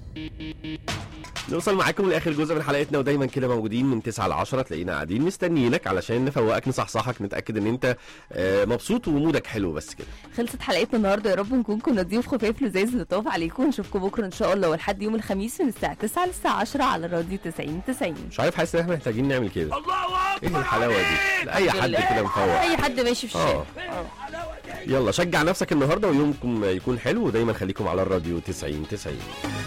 نوصل معاكم لاخر جزء من حلقتنا ودايما كده موجودين من 9 ل 10 تلاقينا قاعدين مستنيينك علشان نفوقك نصحصحك نتاكد ان انت آه، مبسوط ومودك حلو بس كده خلصت حلقتنا النهارده يا رب نكون كنا ضيوف خفاف لذيذ لطاف عليكم ونشوفكم بكره ان شاء الله ولحد يوم الخميس من الساعه 9 للساعه 10 على راديو 90 90 مش عارف حاسس ان احنا محتاجين نعمل كده الله ايه اكبر الحلاوه دي لاي الحمد حد لله. كده مفوق اي حد ماشي في الشارع اه يلا شجع نفسك النهارده ويومكم يكون حلو ودايما خليكم على الراديو 90 90